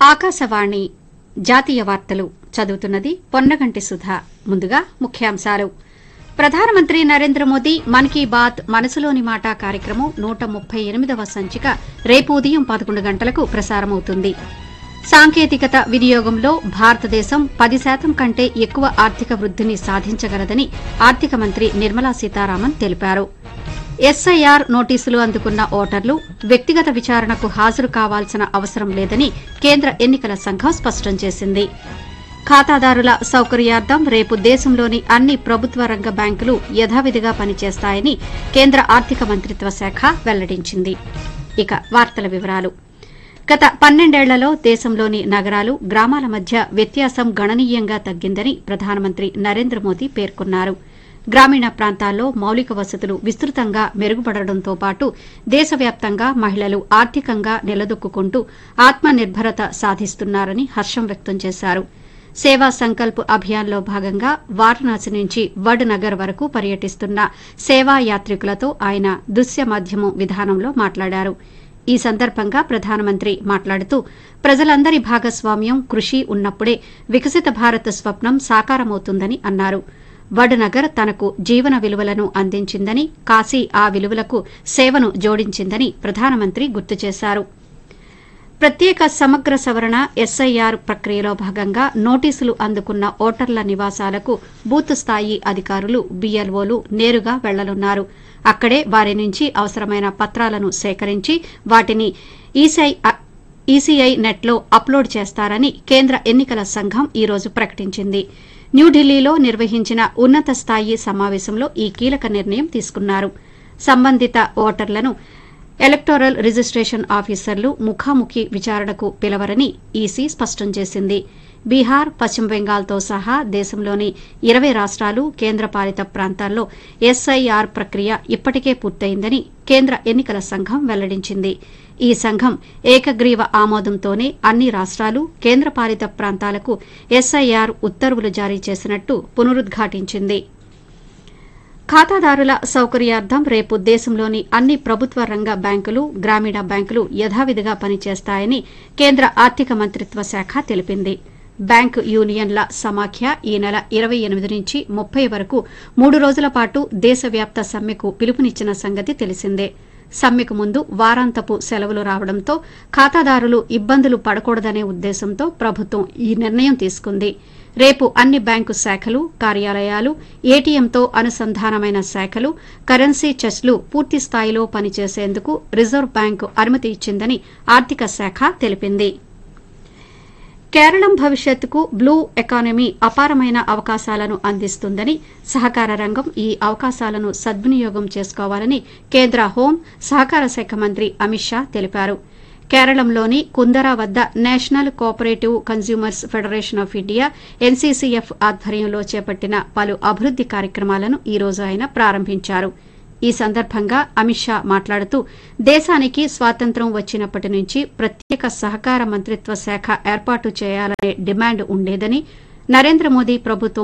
ఆకాశవాణి జాతీయ వార్తలు చదువుతున్నది పొన్నగంటి సుధ ముందుగా ముఖ్యాంశాలు ప్రధానమంత్రి నరేంద్ర మోదీ మన్ కీ బాత్ మనసులోని మాట కార్యక్రమం నూట ముప్పై ఎనిమిదవ సంచిక రేపు ఉదయం పదకొండు గంటలకు ప్రసారమవుతుంది సాంకేతికత వినియోగంలో భారతదేశం పది శాతం కంటే ఎక్కువ ఆర్థిక వృద్దిని సాధించగలదని ఆర్థిక మంత్రి నిర్మలా సీతారామన్ తెలిపారు ఎస్ఐఆర్ నోటీసులు అందుకున్న ఓటర్లు వ్యక్తిగత విచారణకు హాజరు కావాల్సిన అవసరం లేదని కేంద్ర ఎన్నికల సంఘం స్పష్టం చేసింది ఖాతాదారుల సౌకర్యార్థం రేపు దేశంలోని అన్ని ప్రభుత్వ రంగ బ్యాంకులు యథావిధిగా పనిచేస్తాయని కేంద్ర ఆర్థిక మంత్రిత్వ శాఖ వెల్లడించింది ఇక వార్తల వివరాలు గత పన్నెండేళ్లలో దేశంలోని నగరాలు గ్రామాల మధ్య వ్యత్యాసం గణనీయంగా తగ్గిందని ప్రధానమంత్రి నరేంద్ర మోదీ పేర్కొన్నారు గ్రామీణ ప్రాంతాల్లో మౌలిక వసతులు విస్తృతంగా మెరుగుపడడంతో పాటు దేశవ్యాప్తంగా మహిళలు ఆర్థికంగా నిలదొక్కుంటూ ఆత్మనిర్భరత సాధిస్తున్నారని హర్షం వ్యక్తం చేశారు సేవా సంకల్ప్ అభియాన్లో భాగంగా వారణాసి నుంచి వడ్ నగర్ వరకు పర్యటిస్తున్న సేవా యాత్రికులతో ఆయన దృశ్య మాధ్యమం విధానంలో మాట్లాడారు ఈ సందర్భంగా ప్రధానమంత్రి మాట్లాడుతూ ప్రజలందరి భాగస్వామ్యం కృషి ఉన్నప్పుడే వికసిత భారత్ స్వప్నం సాకారమవుతుందని అన్నారు వడ్నగర్ తనకు జీవన విలువలను అందించిందని కాశీ ఆ విలువలకు సేవను జోడించిందని ప్రధానమంత్రి గుర్తు చేశారు ప్రత్యేక సమగ్ర సవరణ ఎస్ఐఆర్ ప్రక్రియలో భాగంగా నోటీసులు అందుకున్న ఓటర్ల నివాసాలకు బూత్ స్థాయి అధికారులు బీఎల్ఓలు నేరుగా వెళ్లనున్నారు అక్కడే వారి నుంచి అవసరమైన పత్రాలను సేకరించి వాటిని ఈసీఐ నెట్లో అప్లోడ్ చేస్తారని కేంద్ర ఎన్నికల సంఘం ఈ రోజు ప్రకటించింది న్యూఢిల్లీలో నిర్వహించిన ఉన్నత స్థాయి సమావేశంలో ఈ కీలక నిర్ణయం తీసుకున్నారు సంబంధిత ఓటర్లను ఎలక్టోరల్ రిజిస్టేషన్ ఆఫీసర్లు ముఖాముఖి విచారణకు పిలవరని ఈసీ స్పష్టం చేసింది బీహార్ పశ్చిమ బెంగాల్తో సహా దేశంలోని ఇరవై రాష్ట్రాలు కేంద్రపాలిత ప్రాంతాల్లో ఎస్ఐఆర్ ప్రక్రియ ఇప్పటికే పూర్తయిందని కేంద్ర ఎన్నికల సంఘం వెల్లడించింది ఈ సంఘం ఏకగ్రీవ ఆమోదంతోనే అన్ని రాష్ట్రాలు కేంద్రపాలిత ప్రాంతాలకు ఎస్ఐఆర్ ఉత్తర్వులు జారీ చేసినట్టు పునరుద్ఘాటించింది ఖాతాదారుల సౌకర్యార్థం రేపు దేశంలోని అన్ని ప్రభుత్వ రంగ బ్యాంకులు గ్రామీణ బ్యాంకులు యథావిధిగా పనిచేస్తాయని కేంద్ర ఆర్థిక మంత్రిత్వ శాఖ తెలిపింది బ్యాంకు యూనియన్ల సమాఖ్య ఈ నెల ఇరవై ఎనిమిది నుంచి ముప్పై వరకు మూడు రోజుల పాటు దేశవ్యాప్త సమ్మెకు పిలుపునిచ్చిన సంగతి తెలిసిందే సమ్మెకు ముందు వారాంతపు సెలవులు రావడంతో ఖాతాదారులు ఇబ్బందులు పడకూడదనే ఉద్దేశంతో ప్రభుత్వం ఈ నిర్ణయం తీసుకుంది రేపు అన్ని బ్యాంకు శాఖలు కార్యాలయాలు ఏటీఎంతో అనుసంధానమైన శాఖలు కరెన్సీ చెస్లు పూర్తి స్థాయిలో పనిచేసేందుకు రిజర్వ్ బ్యాంకు అనుమతి ఇచ్చిందని ఆర్థిక శాఖ తెలిపింది కేరళం భవిష్యత్తుకు బ్లూ ఎకానమీ అపారమైన అవకాశాలను అందిస్తుందని సహకార రంగం ఈ అవకాశాలను సద్వినియోగం చేసుకోవాలని కేంద్ర హోం సహకార శాఖ మంత్రి అమిత్ షా తెలిపారు కేరళంలోని కుందరా వద్ద National Cooperative Consumers Federation of India NCCF ఆధ్వర్యంలో చేపట్టిన పలు అభివృద్ది కార్యక్రమాలను ఈ రోజు ఆయన ప్రారంభించారు ఈ సందర్భంగా అమిత్ షా మాట్లాడుతూ దేశానికి స్వాతంత్ర్యం వచ్చినప్పటి నుంచి ప్రత్యేక సహకార మంత్రిత్వ శాఖ ఏర్పాటు చేయాలనే డిమాండ్ ఉండేదని నరేంద్ర మోదీ ప్రభుత్వం